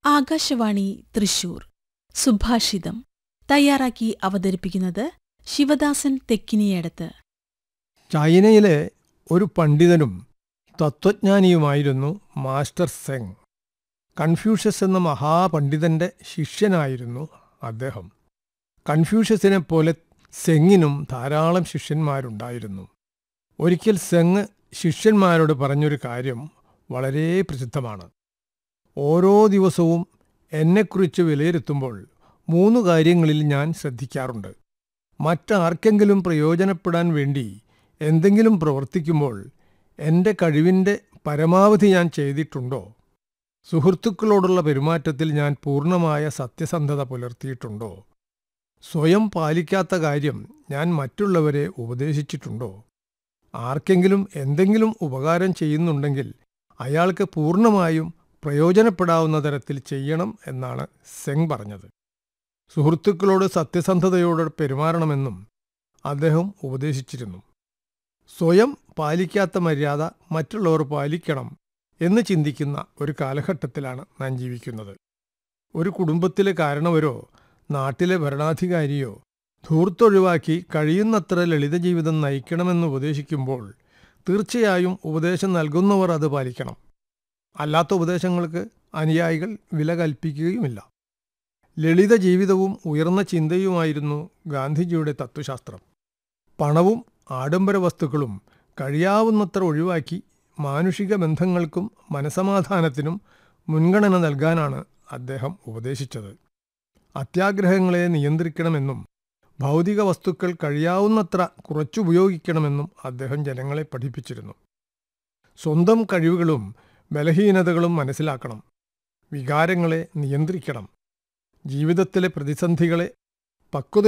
ആകാശവാണി തൃശൂർ സുഭാഷിതം തയ്യാറാക്കി അവതരിപ്പിക്കുന്നത് ശിവദാസൻ തെക്കിനിയടത്ത് ചൈനയിലെ ഒരു പണ്ഡിതനും തത്വജ്ഞാനിയുമായിരുന്നു മാസ്റ്റർ സെങ് കൺഫ്യൂഷ്യസ് എന്ന മഹാപണ്ഡിതന്റെ ശിഷ്യനായിരുന്നു അദ്ദേഹം കൺഫ്യൂഷ്യസിനെ പോലെ സെങ്ങിനും ധാരാളം ശിഷ്യന്മാരുണ്ടായിരുന്നു ഒരിക്കൽ സെങ് ശിഷ്യന്മാരോട് പറഞ്ഞൊരു കാര്യം വളരെ പ്രസിദ്ധമാണ് ഓരോ ദിവസവും എന്നെക്കുറിച്ച് വിലയിരുത്തുമ്പോൾ മൂന്ന് കാര്യങ്ങളിൽ ഞാൻ ശ്രദ്ധിക്കാറുണ്ട് മറ്റാർക്കെങ്കിലും പ്രയോജനപ്പെടാൻ വേണ്ടി എന്തെങ്കിലും പ്രവർത്തിക്കുമ്പോൾ എൻ്റെ കഴിവിൻ്റെ പരമാവധി ഞാൻ ചെയ്തിട്ടുണ്ടോ സുഹൃത്തുക്കളോടുള്ള പെരുമാറ്റത്തിൽ ഞാൻ പൂർണ്ണമായ സത്യസന്ധത പുലർത്തിയിട്ടുണ്ടോ സ്വയം പാലിക്കാത്ത കാര്യം ഞാൻ മറ്റുള്ളവരെ ഉപദേശിച്ചിട്ടുണ്ടോ ആർക്കെങ്കിലും എന്തെങ്കിലും ഉപകാരം ചെയ്യുന്നുണ്ടെങ്കിൽ അയാൾക്ക് പൂർണ്ണമായും പ്രയോജനപ്പെടാവുന്ന തരത്തിൽ ചെയ്യണം എന്നാണ് സെങ് പറഞ്ഞത് സുഹൃത്തുക്കളോട് സത്യസന്ധതയോടെ പെരുമാറണമെന്നും അദ്ദേഹം ഉപദേശിച്ചിരുന്നു സ്വയം പാലിക്കാത്ത മര്യാദ മറ്റുള്ളവർ പാലിക്കണം എന്ന് ചിന്തിക്കുന്ന ഒരു കാലഘട്ടത്തിലാണ് നാം ജീവിക്കുന്നത് ഒരു കുടുംബത്തിലെ കാരണവരോ നാട്ടിലെ ഭരണാധികാരിയോ ധൂർത്തൊഴിവാക്കി കഴിയുന്നത്ര ലളിത ജീവിതം നയിക്കണമെന്ന് ഉപദേശിക്കുമ്പോൾ തീർച്ചയായും ഉപദേശം നൽകുന്നവർ അത് പാലിക്കണം അല്ലാത്ത ഉപദേശങ്ങൾക്ക് അനുയായികൾ വില കൽപ്പിക്കുകയുമില്ല ലളിത ജീവിതവും ഉയർന്ന ചിന്തയുമായിരുന്നു ഗാന്ധിജിയുടെ തത്വശാസ്ത്രം പണവും ആഡംബര വസ്തുക്കളും കഴിയാവുന്നത്ര ഒഴിവാക്കി മാനുഷിക ബന്ധങ്ങൾക്കും മനസമാധാനത്തിനും മുൻഗണന നൽകാനാണ് അദ്ദേഹം ഉപദേശിച്ചത് അത്യാഗ്രഹങ്ങളെ നിയന്ത്രിക്കണമെന്നും ഭൗതിക വസ്തുക്കൾ കഴിയാവുന്നത്ര കുറച്ചുപയോഗിക്കണമെന്നും അദ്ദേഹം ജനങ്ങളെ പഠിപ്പിച്ചിരുന്നു സ്വന്തം കഴിവുകളും ബലഹീനതകളും മനസ്സിലാക്കണം വികാരങ്ങളെ നിയന്ത്രിക്കണം ജീവിതത്തിലെ പ്രതിസന്ധികളെ പക്വത